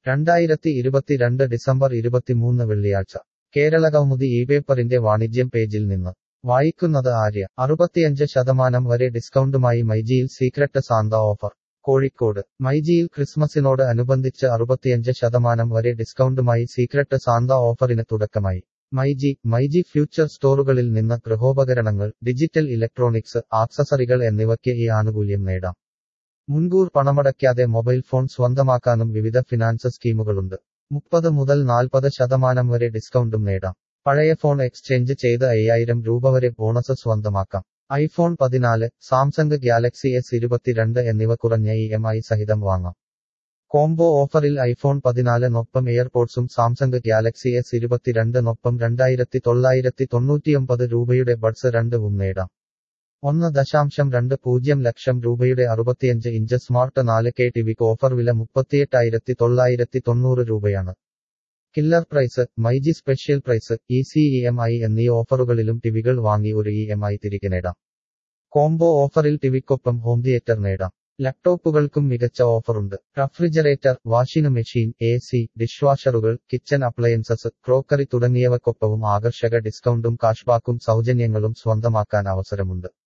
രണ്ടായിരത്തി ഇരുപത്തിരണ്ട് ഡിസംബർ ഇരുപത്തിമൂന്ന് വെള്ളിയാഴ്ച കേരളകൗമുദി ഈ പേപ്പറിന്റെ വാണിജ്യം പേജിൽ നിന്ന് വായിക്കുന്നത് ആര്യ അറുപത്തിയഞ്ച് ശതമാനം വരെ ഡിസ്കൗണ്ടുമായി മൈജിയിൽ സീക്രട്ട് സാന്ത ഓഫർ കോഴിക്കോട് മൈജിയിൽ ക്രിസ്മസിനോട് അനുബന്ധിച്ച് അറുപത്തിയഞ്ച് ശതമാനം വരെ ഡിസ്കൗണ്ടുമായി സീക്രട്ട് സാന്ത ഓഫറിന് തുടക്കമായി മൈജി മൈജി ഫ്യൂച്ചർ സ്റ്റോറുകളിൽ നിന്ന് ഗൃഹോപകരണങ്ങൾ ഡിജിറ്റൽ ഇലക്ട്രോണിക്സ് ആക്സസറികൾ എന്നിവയ്ക്ക് ഈ ആനുകൂല്യം നേടാം മുൻകൂർ പണമടയ്ക്കാതെ മൊബൈൽ ഫോൺ സ്വന്തമാക്കാനും വിവിധ ഫിനാൻസ് സ്കീമുകളുണ്ട് മുപ്പത് മുതൽ നാൽപ്പത് ശതമാനം വരെ ഡിസ്കൗണ്ടും നേടാം പഴയ ഫോൺ എക്സ്ചേഞ്ച് ചെയ്ത് അയ്യായിരം രൂപ വരെ ബോണസ് സ്വന്തമാക്കാം ഐഫോൺ പതിനാല് സാംസങ് ഗാലക്സി എസ് ഇരുപത്തിരണ്ട് എന്നിവ കുറഞ്ഞ ഇ എം ഐ സഹിതം വാങ്ങാം കോംബോ ഓഫറിൽ ഐഫോൺ പതിനാലിനൊപ്പം എയർപോഡ്സും സാംസങ് ഗാലക്സി എസ് ഇരുപത്തിരണ്ടിനൊപ്പം രണ്ടായിരത്തി തൊള്ളായിരത്തി തൊണ്ണൂറ്റിയൊമ്പത് രൂപയുടെ ബഡ്സ് രണ്ടും നേടാം ഒന്ന് ദശാംശം രണ്ട് പൂജ്യം ലക്ഷം രൂപയുടെ അറുപത്തിയഞ്ച് ഇഞ്ച് സ്മാർട്ട് നാല് കെ ടിവിക്ക് ഓഫർ വില മുപ്പത്തിയെട്ടായിരത്തി തൊള്ളായിരത്തി തൊണ്ണൂറ് രൂപയാണ് killer price myG special price E C E M I എന്നീ ഓഫറുകളിലും ടിവികൾ വാങ്ങി ഒരു ഇ എം ഐ തിരികെ നേടാം കോംബോ ഓഫറിൽ ടിവിക്കൊപ്പം ഹോം തിയേറ്റർ നേടാം ലാപ്ടോപ്പുകൾക്കും മികച്ച ഓഫറുണ്ട് refrigerator washing machine A C ഡിഷ്വാഷറുകൾ കിച്ചൺ അപ്ലയൻസസ് ക്രോക്കറി തുടങ്ങിയവക്കൊപ്പവും ആകർഷക ഡിസ്കൗണ്ടും കാഷ്ബാക്കും സൗജന്യങ്ങളും സ്വന്തമാക്കാൻ അവസരമുണ്ട്